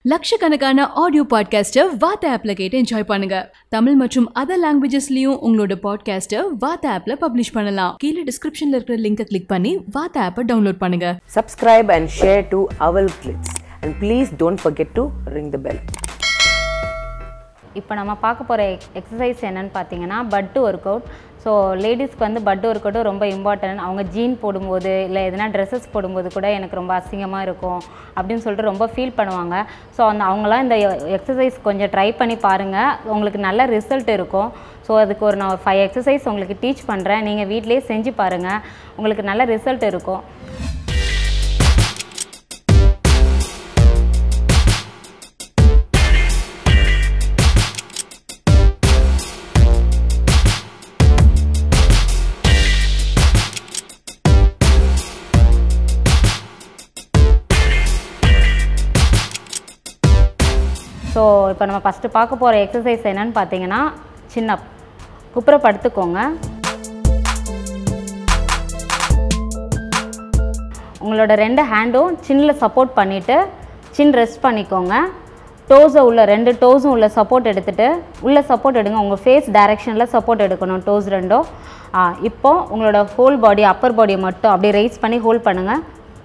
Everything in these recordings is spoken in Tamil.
லட்சக்கணக்கான ஆடியோ பாட்காஸ்ட்டை வாத்த ஆப்ல கேட்டு என்ஜாய் பண்ணுங்க தமிழ் மற்றும் அதர் லாங்குவேஜஸ்லயும் உங்களோட பாட்காஸ்ட்டை வாத்த ஆப்ல பப்ளிஷ் பண்ணலாம் கீழே டிஸ்கிரிப்ஷன்ல இருக்கிற லிங்கை கிளிக் பண்ணி வாத்த ஆப்பை டவுன்லோட் பண்ணுங்க Subscribe and share to Owl Glitz. And please don't forget to ring the bell. இப்போ நம்ம பார்க்க போகிற எக்ஸசைஸ் என்னன்னு பார்த்தீங்கன்னா பட்டு ஒர்க் அவுட் ஸோ லேடிஸ்க்கு வந்து பட்டு ஒர்க் அவுட்டும் ரொம்ப இம்பார்ட்டன்ட் அவங்க ஜீன் போடும்போது இல்லை எதனா ட்ரெஸ்ஸஸ் போடும்போது கூட எனக்கு ரொம்ப அசிங்கமாக இருக்கும் அப்படின்னு சொல்லிட்டு ரொம்ப ஃபீல் பண்ணுவாங்க ஸோ அந்த அவங்களாம் இந்த எக்ஸசைஸ் கொஞ்சம் ட்ரை பண்ணி பாருங்கள் உங்களுக்கு நல்ல ரிசல்ட் இருக்கும் ஸோ அதுக்கு ஒரு நான் ஃபைவ் எக்ஸசைஸ் உங்களுக்கு டீச் பண்ணுறேன் நீங்கள் வீட்டிலேயே செஞ்சு பாருங்கள் உங்களுக்கு நல்ல ரிசல்ட் இருக்கும் ஸோ இப்போ நம்ம ஃபஸ்ட்டு பார்க்க போகிற எக்ஸசைஸ் என்னன்னு பார்த்தீங்கன்னா சின்ன குப்புற படுத்துக்கோங்க உங்களோட ரெண்டு ஹேண்டும் சின்னில் சப்போர்ட் பண்ணிவிட்டு சின் ரெஸ்ட் பண்ணிக்கோங்க டோஸை உள்ள ரெண்டு டோஸும் உள்ள சப்போர்ட் எடுத்துகிட்டு உள்ள சப்போர்ட் எடுங்க உங்கள் ஃபேஸ் டைரெக்ஷனில் சப்போர்ட் எடுக்கணும் டோஸ் ரெண்டும் ஆ, இப்போ உங்களோட ஹோல் பாடி அப்பர் பாடியை மட்டும் அப்படியே ரைஸ் பண்ணி ஹோல்ட் பண்ணுங்கள்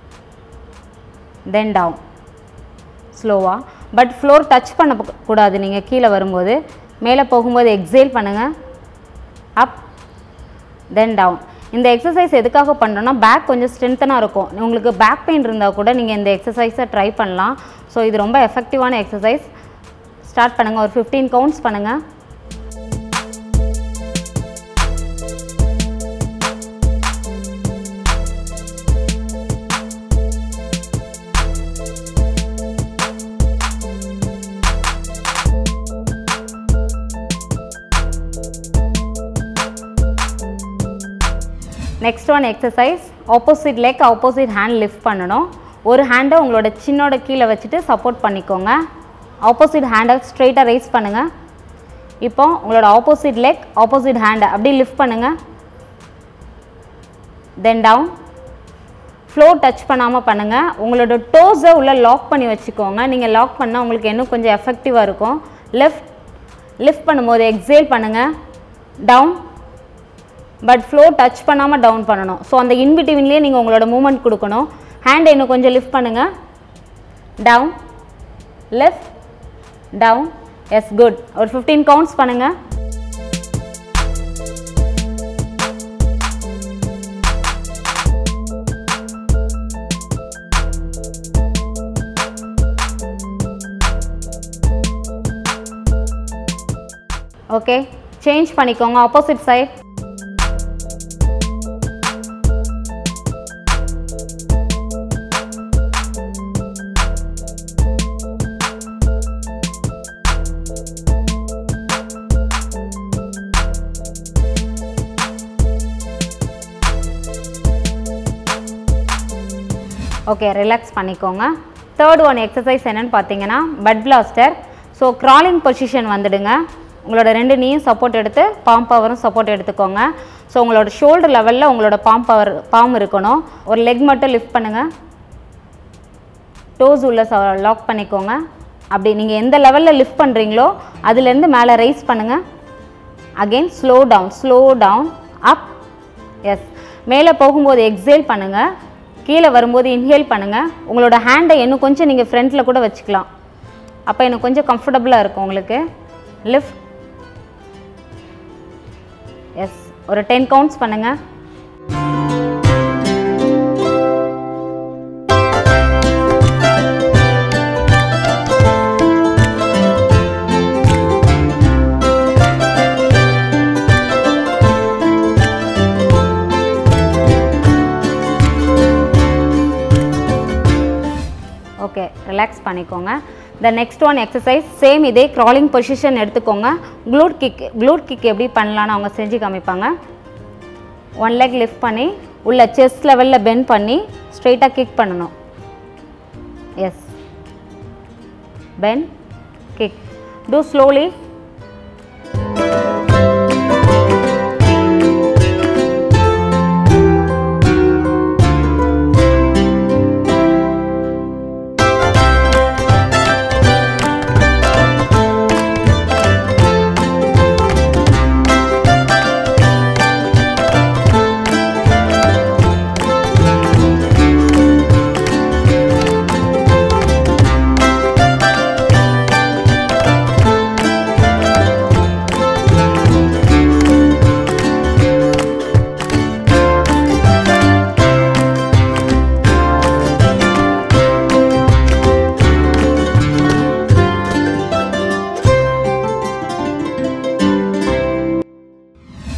தென் டவுன் ஸ்லோவாக பட் ஃப்ளோர் டச் பண்ண ப- கூடாது நீங்கள் கீழே வரும்போது மேலே போகும்போது எக்ஸேல் பண்ணுங்கள் அப் தென் டவுன் இந்த எக்ஸசைஸ் எதுக்காக பண்ணுறோன்னா பேக் கொஞ்சம் ஸ்ட்ரென்த்தனாக இருக்கும் உங்களுக்கு பேக் பெயின் இருந்தால் கூட நீங்கள் இந்த எக்ஸசைஸை ட்ரை பண்ணலாம் ஸோ இது ரொம்ப எஃபெக்டிவான எக்ஸசைஸ் ஸ்டார்ட் பண்ணுங்கள் ஒரு ஃபிஃப்டீன் கவுண்ட்ஸ் பண்ணுங்கள் next one exercise opposite leg opposite hand lift பண்ணணும் ஒரு ஹேண்டை உங்களோட சின்னோட கீழே வச்சுட்டு சப்போர்ட் பண்ணிக்கோங்க ஆப்போசிட் ஹேண்டை ஸ்ட்ரெயிட்டாக ரைஸ் பண்ணுங்கள் இப்போ உங்களோட ஆப்போசிட் லெக் ஆப்போசிட் ஹேண்டை அப்படியே லிஃப்ட் பண்ணுங்கள் தென் டவுன் ஃப்ளோர் டச் பண்ணாமல் பண்ணுங்கள் உங்களோட டோஸை உள்ள லாக் பண்ணி வச்சுக்கோங்க நீங்கள் லாக் பண்ணால் உங்களுக்கு இன்னும் கொஞ்சம் எஃபெக்டிவாக இருக்கும் லெஃப்ட் லிஃப்ட் பண்ணும்போது எக்ஸேல் பண்ணுங்கள் டவுன் பட் ஃப்ளோ டச் பண்ணாமல் டவுன் பண்ணணும் ஸோ அந்த இன்பிட்வீன்லேயே நீங்கள் உங்களோட மூமெண்ட் கொடுக்கணும் ஹேண்டை இன்னும் கொஞ்சம் லிஃப்ட் பண்ணுங்கள் down left down yes good ஒரு ஃபிஃப்டீன் கவுண்ட்ஸ் பண்ணுங்கள் ஓகே சேஞ்ச் பண்ணிக்கோங்க ஆப்போசிட் சைட் ஓகே ரிலாக்ஸ் பண்ணிக்கோங்க தேர்ட் ஒன் எக்ஸசைஸ் என்னன்னு பார்த்தீங்கன்னா butt blaster so crawling position வந்துடுங்க உங்களோட ரெண்டு நீயும் சப்போர்ட் எடுத்து பாம் பவரும் சப்போர்ட் எடுத்துக்கோங்க ஸோ உங்களோட ஷோல்டர் லெவலில் உங்களோட பாம் பவர் பாம் இருக்கணும் ஒரு லெக் மட்டும் லிஃப்ட் பண்ணுங்கள் டோஸ் உள்ள லாக் பண்ணிக்கோங்க அப்படி நீங்கள் எந்த லெவலில் லிஃப்ட் பண்ணுறீங்களோ அதுலேருந்து மேலே ரைஸ் பண்ணுங்கள் again slow down slow down up yes மேலே போகும்போது எக்ஸேல் பண்ணுங்கள் கீழே வரும்போது இன்ஹேல் பண்ணுங்கள் உங்களோட ஹேண்டை இன்னும் கொஞ்சம் நீங்கள் ஃப்ரண்ட்டில் கூட வச்சுக்கலாம் அப்போ எனக்கு கொஞ்சம் கம்ஃபர்டபுளாக இருக்கும் உங்களுக்கு லிஃப்ட் எஸ் ஒரு டென் கவுண்ட்ஸ் பண்ணுங்கள் ஓகே ரிலாக்ஸ் பண்ணிக்கோங்க the next one exercise same இதே க்ராலிங் பொசிஷன் எடுத்துக்கோங்க க்ளூட் கிக் க்ளூட் கிக் எப்படி பண்ணலான்னு அவங்க செஞ்சு காமிப்பாங்க ஒன் லெக் லிஃப்ட் பண்ணி உள்ள செஸ்ட் லெவலில் பெண்ட் பண்ணி ஸ்ட்ரெயிட்டாக கிக் பண்ணணும் yes bend kick to slowly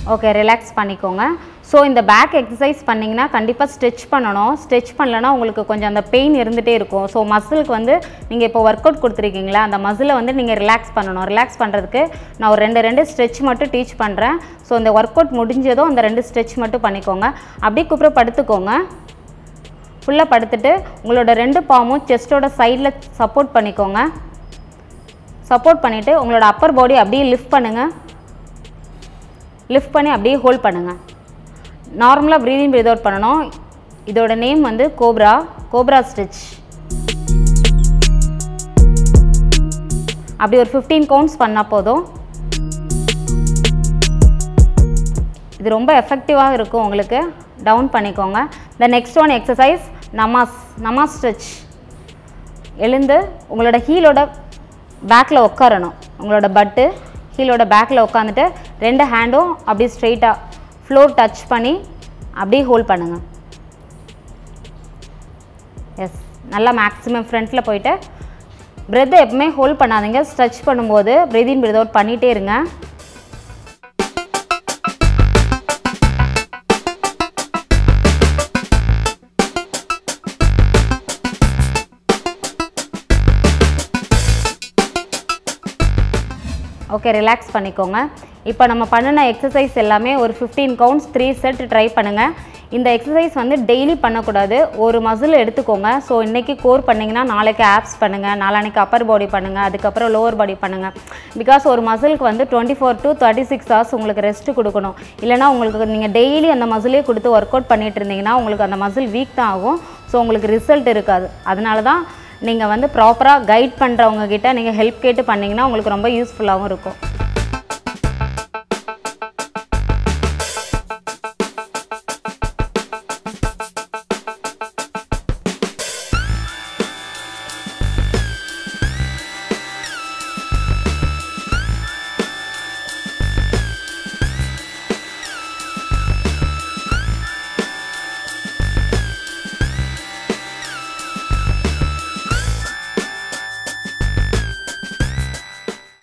okay relax பண்ணிக்கோங்க ஸோ இந்த பேக் எக்ஸசைஸ் பண்ணிங்கன்னா கண்டிப்பாக ஸ்ட்ரெச் பண்ணணும் ஸ்ட்ரெச் பண்ணலன்னா உங்களுக்கு கொஞ்சம் அந்த பெயின் இருந்துகிட்டே இருக்கும் ஸோ மசிலுக்கு வந்து நீங்கள் இப்போ ஒர்க் அவுட் கொடுத்துருக்கீங்களா அந்த மசிலை வந்து நீங்கள் ரிலாக்ஸ் பண்ணணும் ரிலாக்ஸ் பண்ணுறதுக்கு நான் ஒரு ரெண்டு ரெண்டு ஸ்ட்ரெச் மட்டும் டீச் பண்ணுறேன் ஸோ இந்த ஒர்க் அவுட் முடிஞ்சதும் அந்த ரெண்டு ஸ்ட்ரெச் மட்டும் பண்ணிக்கோங்க அப்படியே குப்புற படுத்துக்கோங்க ஃபுல்லாக படுத்துட்டு உங்களோட ரெண்டு பாமும் செஸ்ட்டோட சைடில் சப்போர்ட் பண்ணிக்கோங்க சப்போர்ட் பண்ணிவிட்டு உங்களோட அப்பர் பாடி அப்படியே லிஃப்ட் பண்ணுங்கள் லிஃப்ட் பண்ணி அப்படியே ஹோல்ட் பண்ணுங்கள் நார்மலாக ப்ரீதிங் ப்ரீத் அவுட் பண்ணணும் இதோட நேம் வந்து கோப்ரா கோப்ரா ஸ்டிச் அப்படி ஒரு ஃபிஃப்டீன் கவுண்ட்ஸ் பண்ணால் போதும் இது ரொம்ப எஃபெக்டிவாக இருக்கும் உங்களுக்கு டவுன் பண்ணிக்கோங்க த நெக்ஸ்ட் ஒன் எக்ஸசைஸ் நமாஸ் நமாஸ் ஸ்ட்ரெச் எழுந்து உங்களோட ஹீலோட பேக்கில் உட்காரணும் உங்களோட பட்டு ஹீலோட பேக்கில் உட்காந்துட்டு ரெண்டு ஹேண்டும் அப்படியே ஸ்ட்ரெயிட்டாக ஃப்ளோர் டச் பண்ணி அப்படியே ஹோல்ட் பண்ணுங்கள் எஸ் நல்லா மேக்ஸிமம் ஃப்ரண்ட்டில் போயிட்டு பிரெத்தை எப்பவுமே ஹோல்ட் பண்ணாதீங்க ஸ்ட்ரெச் பண்ணும்போது பிரீதின் பிரீத் அவுட் பண்ணிகிட்டே இருங்க ஓகே ரிலாக்ஸ் பண்ணிக்கோங்க இப்போ நம்ம பண்ணின எக்ஸசைஸ் எல்லாமே ஒரு fifteen counts three set try பண்ணுங்கள் இந்த எக்ஸசைஸ் வந்து டெய்லி பண்ணக்கூடாது ஒரு மசில் எடுத்துக்கோங்க ஸோ இன்றைக்கி கோர் பண்ணிங்கன்னா நாளைக்கு ஆப்ஸ் பண்ணுங்கள் நாளான்னைக்கு அப்பர் பாடி பண்ணுங்கள் அதுக்கப்புறம் லோவர் பாடி பண்ணுங்கள் பிகாஸ் ஒரு மசிலுக்கு வந்து twenty four to thirty six hours உங்களுக்கு ரெஸ்ட் கொடுக்கணும் இல்லைனா உங்களுக்கு நீங்கள் டெய்லி அந்த மசிலே கொடுத்து ஒர்க் அவுட் பண்ணிட்டு இருந்தீங்கன்னா உங்களுக்கு அந்த மசில் வீக் தான் ஆகும் ஸோ உங்களுக்கு ரிசல்ட் இருக்காது அதனால தான் நீங்கள் வந்து ப்ராப்பராக கைட் பண்ணுறவங்க கிட்ட நீங்கள் ஹெல்ப் கேட்டு பண்ணிங்கன்னா உங்களுக்கு ரொம்ப யூஸ்ஃபுல்லாகவும் இருக்கும்